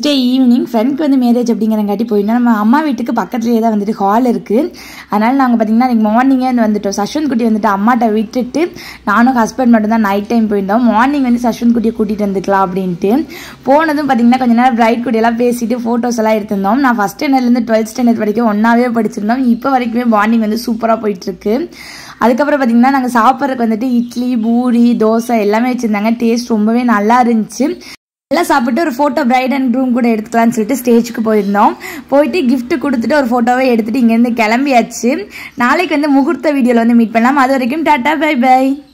day evening ஃப்ரெண்ட்க்கு வந்து marriage அப்படிங்கிறங்காட்டி போயிருந்தோம் நம்ம அம்மா வீட்டுக்கு பக்கத்துலேயே தான் வந்துட்டு ஹால் இருக்குது அதனால் நாங்கள் பார்த்தீங்கன்னா இன்றைக்கி மார்னிங்கே வந்து வந்துட்டோம் சஷ்வந்த் குட்டி வந்துட்டு அம்மாட்ட விட்டுட்டு நானும் ஹஸ்பண்ட் மட்டும் தான் நைட் டைம் போயிருந்தோம் மார்னிங் வந்து சஷ்வந்த் குட்டியை கூட்டிகிட்டு வந்துக்கலாம் அப்படின்ட்டு போனதும் பார்த்தீங்கன்னா கொஞ்ச நேரம் பிரைட் குட்டியெல்லாம் பேசிட்டு ஃபோட்டோஸ் எல்லாம் எடுத்திருந்தோம் நான் ஃபஸ்ட் ஸ்டாண்டர்ட்லேருந்து டுவெல்த் ஸ்டாண்டர்ட் வரைக்கும் ஒன்றாவே படிச்சிருந்தோம் இப்போ வரைக்குமே பாண்டிங் வந்து சூப்பராக போயிட்டுருக்கு அதுக்கப்புறம் பார்த்தீங்கன்னா நாங்கள் சாப்பிட்றதுக்கு வந்துட்டு இட்லி பூரி தோசை எல்லாமே வச்சுருந்தாங்க டேஸ்ட் ரொம்பவே நல்லா இருந்துச்சு எல்லாம் சாப்பிட்டு ஒரு ஃபோட்டோ பிரைட் அண்ட் க்ரூம் கூட எடுத்துக்கலாம்னு சொல்லிட்டு ஸ்டேஜுக்கு போயிருந்தோம் போயிட்டு gift கொடுத்துட்டு ஒரு ஃபோட்டோவை எடுத்துட்டு இங்கேருந்து கிளம்பியாச்சு நாளைக்கு வந்து முகூர்த்த வீடியோவில் வந்து மீட் பண்ணலாம் அது வரைக்கும் டாட்டா பை பை